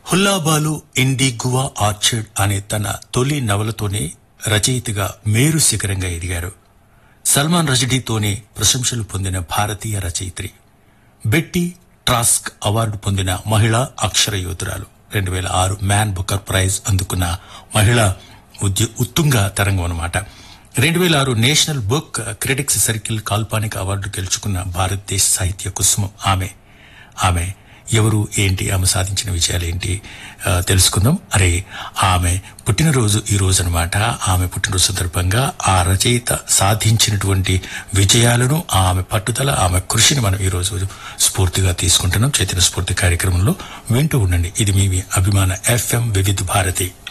హుల్లాబాలు ఇండిగువా orchard అనే తన తొలి నవలతోనే రచయితగా మేరు శిఖరంగా ఎదిగారు సల్మాన్ రజడీతోనే ప్రశంసలు పొందిన భారతీయ రచయిత్రి బెట్టి ట్రాస్క్ అవార్డు పొందిన మహిళా అక్షర యోధురాలు రెండు వేల ఆరు మ్యాన్ బుకర్ ప్రైజ్ అందుకున్న మహిళా ఉద్య ఉత్తుంగ తరంగం అన్నమాట రెండు వేల ఆరు నేషనల్ బుక్ క్రిటిక్స్ సర్కిల్ కాల్పానిక అవార్డు గెలుచుకున్న భారతదేశ సాహిత్య కుసుమం ఆమె ఆమె ఎవరు ఏంటి ఆమె సాధించిన విజయాలు ఏంటి ఆ, తెలుసుకుందాం అరే ఆమె పుట్టినరోజు ఈ రోజు అనమాట ఆమె పుట్టినరోజు సందర్భంగా ఆ రచయిత సాధించినటువంటి విజయాలను ఆమె పట్టుదల ఆమె కృషిని మనం ఈ రోజు స్ఫూర్తిగా తీసుకుంటున్నాం చైతన్య స్ఫూర్తి కార్యక్రమంలో వింటూ ఉండండి ఇది మీ అభిమాన ఎఫ్ఎం వివిధ భారతి